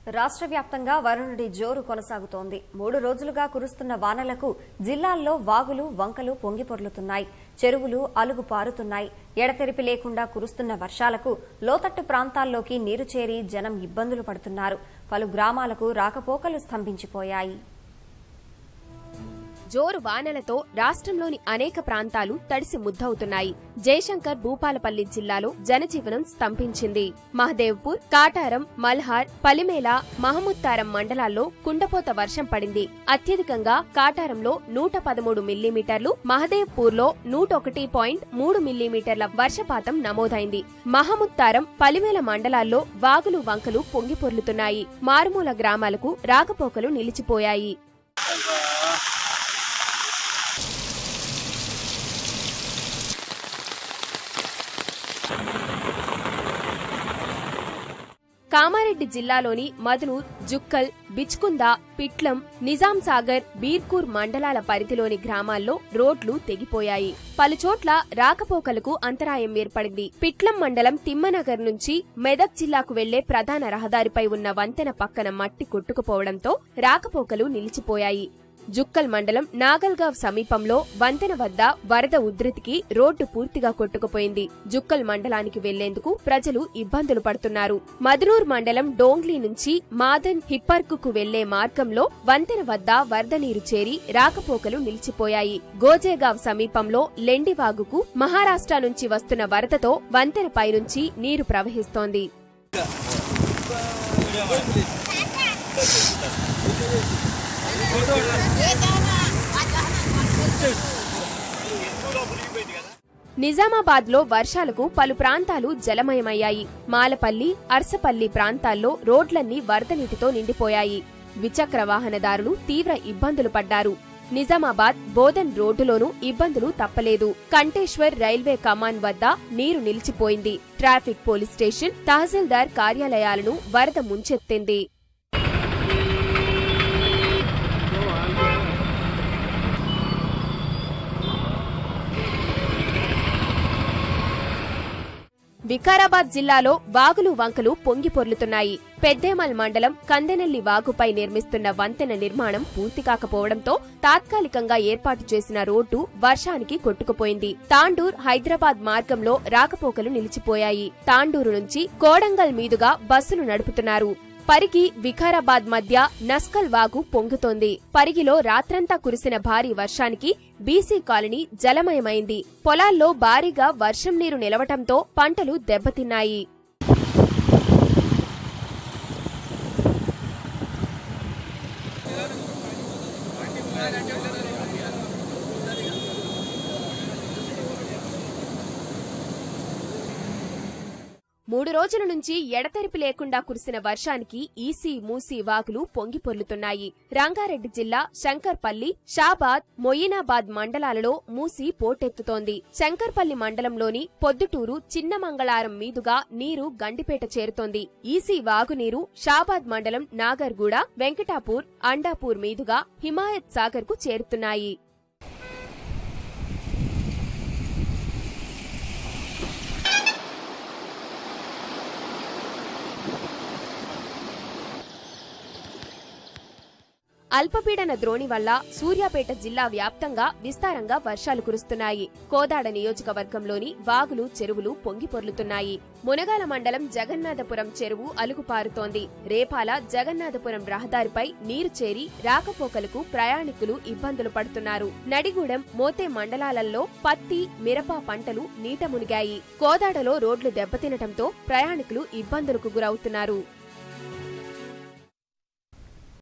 రాష్ట్ర వ్యాప్తంగా వరుణుడి జోరు కొనసాగుతోంది మూడు రోజులుగా కురుస్తున్న వానలకు జిల్లాల్లో వాగులు వంకలు పొంగిపొర్లుతున్నాయి చెరువులు అలుగు పారుతున్నాయి ఎడతెరిపి లేకుండా కురుస్తున్న వర్షాలకు లోతట్టు ప్రాంతాల్లోకి నీరు చేరి జనం ఇబ్బందులు పడుతున్నారు పలు గ్రామాలకు రాకపోకలు స్తంభించిపోయాయి జోరు వానలతో రాష్ట్రంలోని అనేక ప్రాంతాలు తడిసి ముద్దవుతున్నాయి జయశంకర్ భూపాలపల్లి జిల్లాలో జనజీవనం స్తంభించింది మహదేవ్పూర్ కాటారం మల్హార్ పలిమేల మహముత్తారం మండలాల్లో కుండపోత వర్షం పడింది అత్యధికంగా కాటారంలో నూట పదమూడు మిల్లీమీటర్లు మహదేవ్పూర్లో నూట ఒకటి పాయింట్ మూడు మిల్లీమీటర్ల వర్షపాతం నమోదైంది మహముత్తారం పలిమేల మండలాల్లో వాగులు వంకలు పొంగిపొర్లుతున్నాయి మారుమూల గ్రామాలకు రాకపోకలు నిలిచిపోయాయి కామారెడ్డి జిల్లాలోని మదనూర్ జుక్కల్ బిచ్కుంద పిట్లం నిజాం సాగర్ బీర్కూర్ మండలాల పరిధిలోని గ్రామాల్లో రోడ్లు తెగిపోయాయి పలుచోట్ల రాకపోకలకు అంతరాయం ఏర్పడింది పిట్లం మండలం తిమ్మనగర్ నుంచి మెదక్ జిల్లాకు వెళ్లే ప్రధాన రహదారిపై ఉన్న వంతెన పక్కన మట్టి కొట్టుకుపోవడంతో రాకపోకలు నిలిచిపోయాయి జుక్కల్ మండలం నాగల్గావ్ సమీపంలో వంతెన వద్ద వరద ఉధృతికి రోడ్డు పూర్తిగా కొట్టుకుపోయింది జుక్కల్ మండలానికి వెళ్లేందుకు ప్రజలు ఇబ్బందులు పడుతున్నారు మదనూర్ మండలం డోంగ్లీ నుంచి మాదన్ హిప్పర్కు వెళ్లే మార్గంలో వంతెన వద్ద వరద నీరు చేరి రాకపోకలు నిలిచిపోయాయి గోజేగావ్ సమీపంలో లెండివాగుకు మహారాష్ట్ర నుంచి వస్తున్న వరదతో వంతెనపై నుంచి నీరు ప్రవహిస్తోంది నిజామాబాద్ లో వర్షాలకు పలు ప్రాంతాలు జలమయమయ్యాయి మాలపల్లి అర్సపల్లి ప్రాంతాల్లో రోడ్లన్నీ వరద నీటితో నిండిపోయాయి ద్విచక్ర వాహనదారులు తీవ్ర ఇబ్బందులు పడ్డారు నిజామాబాద్ బోధన్ రోడ్డులోనూ ఇబ్బందులు తప్పలేదు కంటేశ్వర్ రైల్వే కమాన్ వద్ద నీరు నిలిచిపోయింది ట్రాఫిక్ పోలీస్ స్టేషన్ తహసీల్దార్ కార్యాలయాలను వరద ముంచెత్తింది వికారాబాద్ జిల్లాలో వాగులు వంకలు పొంగి పొర్లుతున్నాయి పెద్దేమల్ మండలం కందెనెల్లి వాగుపై నిర్మిస్తున్న వంతెన నిర్మాణం పూర్తి కాకపోవడంతో తాత్కాలికంగా ఏర్పాటు చేసిన రోడ్డు వర్షానికి కొట్టుకుపోయింది తాండూర్ హైదరాబాద్ మార్గంలో రాకపోకలు నిలిచిపోయాయి తాండూరు నుంచి కోడంగల్ మీదుగా బస్సులు నడుపుతున్నారు పరిగి వికారాబాద్ మధ్య నస్కల్ వాగు పొంగుతోంది పరిగిలో రాత్రంతా కురిసిన భారీ వర్షానికి బీసీ కాలనీ జలమయమైంది పొలాల్లో భారీగా వర్షం నీరు నిలవటంతో పంటలు దెబ్బతిన్నాయి మూడు రోజుల నుంచి ఎడతెరిపి లేకుండా కురిసిన వర్షానికి ఈసీ మూసీ వాగులు పొంగి పొర్లుతున్నాయి రంగారెడ్డి జిల్లా శంకర్పల్లి షాబాద్ మొయినాబాద్ మండలాలలో మూసి పోటెత్తుతోంది శంకర్పల్లి మండలంలోని పొద్దుటూరు చిన్న మంగళారం మీదుగా నీరు గండిపేట చేరుతోంది ఈసీ వాగునీరు షాబాద్ మండలం నాగర్గూడ వెంకటాపూర్ అండాపూర్ మీదుగా హిమాయత్ సాగర్ కు చేరుతున్నాయి అల్పపీడన ద్రోణి వల్ల సూర్యాపేట జిల్లా వ్యాప్తంగా విస్తారంగా వర్షాలు కురుస్తున్నాయి కోదాడ నియోజకవర్గంలోని వాగులు చెరువులు పొంగి పొర్లుతున్నాయి మునగాల మండలం జగన్నాథపురం చెరువు అలుగుపారుతోంది రేపాల జగన్నాథపురం రహదారిపై నీరు చేరి రాకపోకలకు ప్రయాణికులు ఇబ్బందులు పడుతున్నారు నడిగూడెం మోతే మండలాలలో పత్తి మిరప పంటలు నీట మునిగాయి కోదాడలో రోడ్లు దెబ్బతినటంతో ప్రయాణికులు ఇబ్బందులకు గురవుతున్నారు